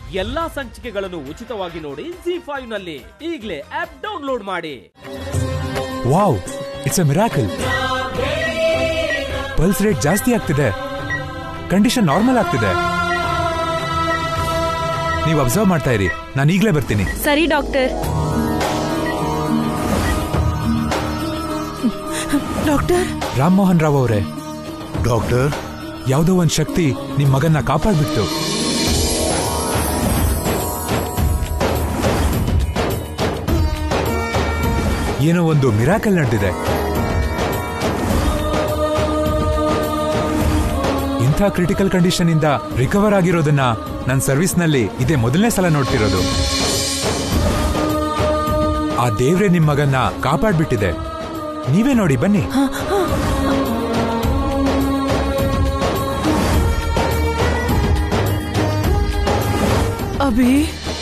ಎಲ್ಲಾ ಸಂಚಿಕೆಗಳನ್ನು ಉಚಿತವಾಗಿ ನೋಡಿ ಜಿ ಫೈವ್ ನಲ್ಲಿ ಈಗಲೇ ಆಪ್ ಡೌನ್ಲೋಡ್ ಮಾಡಿ wow it's a miracle pulse rate ಜಾಸ್ತಿ ಆಗ್ತಿದೆ ಕಂಡೀಷನ್ ನಾರ್ಮಲ್ ಆಗ್ತಿದೆ ನೀವು ಅಬ್ಸರ್ವ್ ಮಾಡ್ತಾ ಇರಿ ನಾನು ಈಗಲೇ ಬರ್ತೀನಿ ಸರಿ ಡಾಕ್ಟರ್ ಡಾಕ್ಟರ್ ರಾಮ್ ಮೋಹನ್ ರಾವ್ ಅವರೇ ಡಾಕ್ಟರ್ ಯಾವುದೋ ಒಂದ್ ಶಕ್ತಿ ನಿಮ್ ಮಗನ್ನ ಕಾಪಾಡ್ಬಿಡ್ತು ಏನೋ ಒಂದು ಮಿರಾಕಲ್ ನಡೆದಿದೆ ಇಂಥ ಕ್ರಿಟಿಕಲ್ ಕಂಡೀಷನ್ ಇಂದ ರಿಕವರ್ ಆಗಿರೋದನ್ನ ನನ್ನ ಸರ್ವಿಸ್ನಲ್ಲಿ ಇದೇ ಮೊದಲನೇ ಸಲ ನೋಡ್ತಿರೋದು ಆ ದೇವ್ರೆ ನಿಮ್ ಮಗನ್ನ ಕಾಪಾಡ್ಬಿಟ್ಟಿದೆ ನೀವೇ ನೋಡಿ ಬನ್ನಿ ಅಭಿ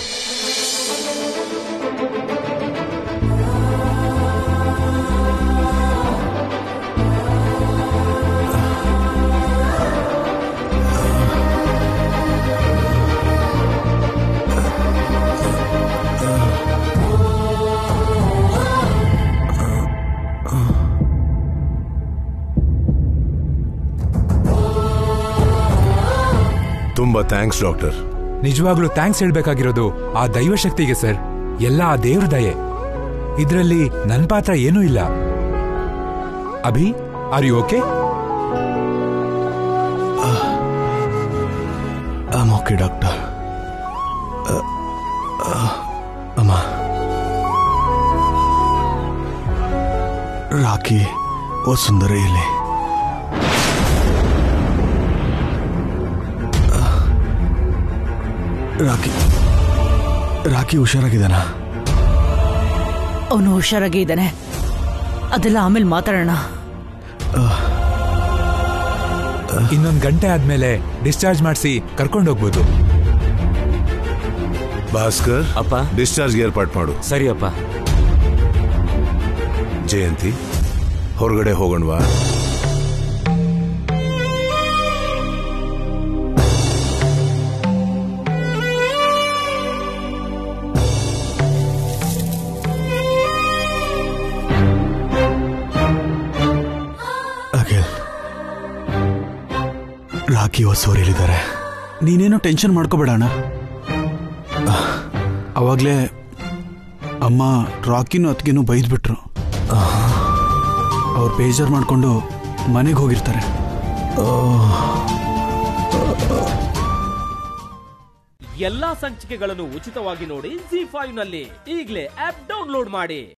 ತುಂಬಾ ಥ್ಯಾಂಕ್ಸ್ ಡಾಕ್ಟರ್ ನಿಜವಾಗ್ಲೂ ಥ್ಯಾಂಕ್ಸ್ ಹೇಳ್ಬೇಕಾಗಿರೋದು ಆ ದೈವಶಕ್ತಿಗೆ ಸರ್ ಎಲ್ಲ ಆ ದೇವ್ರ ದಯೆ ಇದ್ರಲ್ಲಿ ನನ್ ಪಾತ್ರ ಏನೂ ಇಲ್ಲ Abhi are you okay am okay doctor ಅಮ್ಮ ರಾಕಿ ಓ ಸುಂದರ ಇಲ್ಲಿ ರಾಕಿ ರಾಕಿ ಹುಷಾರಾಗಿದ್ದಾನಾ ಅವನು ಹುಷಾರಾಗಿ ಇದ್ದಾನೆ ಅದೆಲ್ಲ ಆಮೇಲೆ ಮಾತಾಡೋಣ ಇನ್ನೊಂದ್ ಗಂಟೆ ಆದ್ಮೇಲೆ ಡಿಸ್ಚಾರ್ಜ್ ಮಾಡಿಸಿ ಕರ್ಕೊಂಡು ಹೋಗ್ಬೋದು ಭಾಸ್ಕರ್ ಅಪ್ಪ ಡಿಸ್ಚಾರ್ಜ್ ಏರ್ಪಾಟ್ ಮಾಡು ಸರಿ ಅಪ್ಪ ಜಯಂತಿ ಹೊರಗಡೆ ಹೋಗೋಣವಾ ಅಖಿಲ್ ರಾಕಿ ಹೊಸೂರಿಲಿದ್ದಾರೆ ನೀನೇನು ಟೆನ್ಷನ್ ಮಾಡ್ಕೋಬೇಡ ಅಣ್ಣ ಅವಾಗಲೇ ಅಮ್ಮ ರಾಕಿನೂ ಅತ್ತಿಗೆನೂ ಬೈದ್ಬಿಟ್ರು ಅವ್ರು ಬೇಜಾರು ಮಾಡಿಕೊಂಡು ಮನೆಗೆ ಹೋಗಿರ್ತಾರೆ ಎಲ್ಲಾ ಸಂಚಿಕೆಗಳನ್ನು ಉಚಿತವಾಗಿ ನೋಡಿ ಜಿ ಫೈವ್ ನಲ್ಲಿ ಈಗಲೇ ಆಪ್ ಡೌನ್ಲೋಡ್ ಮಾಡಿ